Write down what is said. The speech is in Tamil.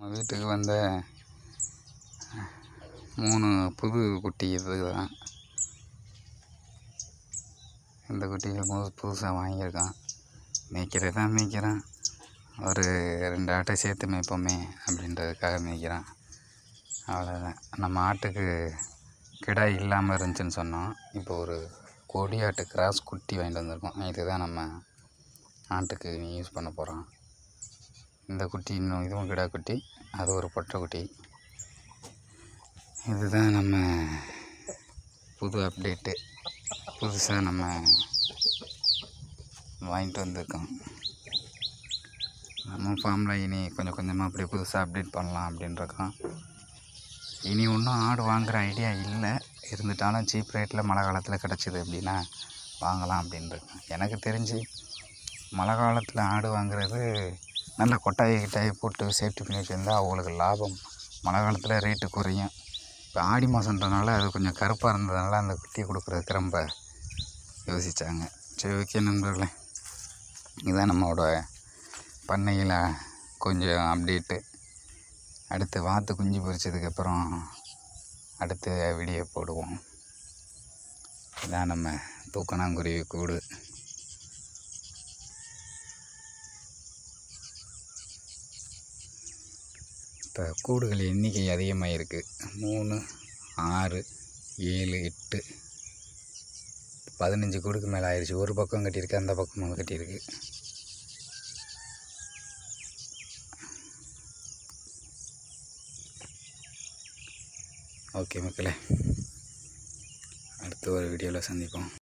நம்ம வீட்டுக்கு வந்த மூணு புது குட்டி இது தான் இந்த குட்டிகள் புது புதுசாக வாங்கியிருக்கான் மேய்க்கிறது தான் மேய்க்கிறான் ஒரு ரெண்டு ஆட்டை சேர்த்து மேய்ப்போமே அப்படின்றதுக்காக மேய்க்கிறான் அவ்வளோதான் நம்ம ஆட்டுக்கு கிடாய் இல்லாமல் இருந்துச்சுன்னு சொன்னோம் இப்போ ஒரு கொடியாட்டு கிராஸ் குட்டி வாங்கிட்டு வந்திருக்கோம் இதுதான் நம்ம ஆட்டுக்கு யூஸ் பண்ண போகிறோம் இந்த குட்டி இன்னும் இதுவும் கிடா குட்டி அது ஒரு பொட்டை குட்டி இதுதான் நம்ம புது அப்டேட்டு புதுசாக நம்ம வாங்கிட்டு வந்திருக்கோம் நம்ம ஃபார்மில் இனி கொஞ்சம் கொஞ்சமாக அப்படி புதுசாக அப்டேட் பண்ணலாம் அப்படின்ட்டுருக்கோம் இனி ஒன்றும் ஆடு வாங்குகிற ஐடியா இல்லை இருந்துட்டாலும் சீப் ரேட்டில் மழை காலத்தில் கிடச்சிது அப்படின்னா வாங்கலாம் அப்படின்ட்டுருக்கேன் எனக்கு தெரிஞ்சு மழை காலத்தில் ஆடு வாங்குறது நல்ல கொட்டாயை கிட்டாயை போட்டு சேஃப்டி பண்ணி வச்சுருந்தா அவங்களுக்கு லாபம் மழை காலத்தில் ரேட்டு குறையும் இப்போ ஆடி மாதன்றனால அது கொஞ்சம் கருப்பாக இருந்ததுனால அந்த குட்டியை கொடுக்குறதுக்கு ரொம்ப யோசித்தாங்க சரி ஓகே நண்பர்களே இதுதான் நம்மளோட பண்ணையில் கொஞ்சம் அப்டேட்டு அடுத்து வாத்து குஞ்சு பொரிச்சதுக்கப்புறம் அடுத்த வீடியோ போடுவோம் இதான் நம்ம தூக்கணாங்குருவி கூடு இப்போ கூடுகள் எண்ணிக்கை அதிகமாக இருக்குது மூணு ஆறு ஏழு எட்டு பதினஞ்சு கூடுக்கு மேலே ஆயிடுச்சு ஒரு பக்கம் கட்டியிருக்கு அந்த பக்கமும் கட்டியிருக்கு ஓகே மக்களே அடுத்த ஒரு வீடியோவில் சந்திப்போம்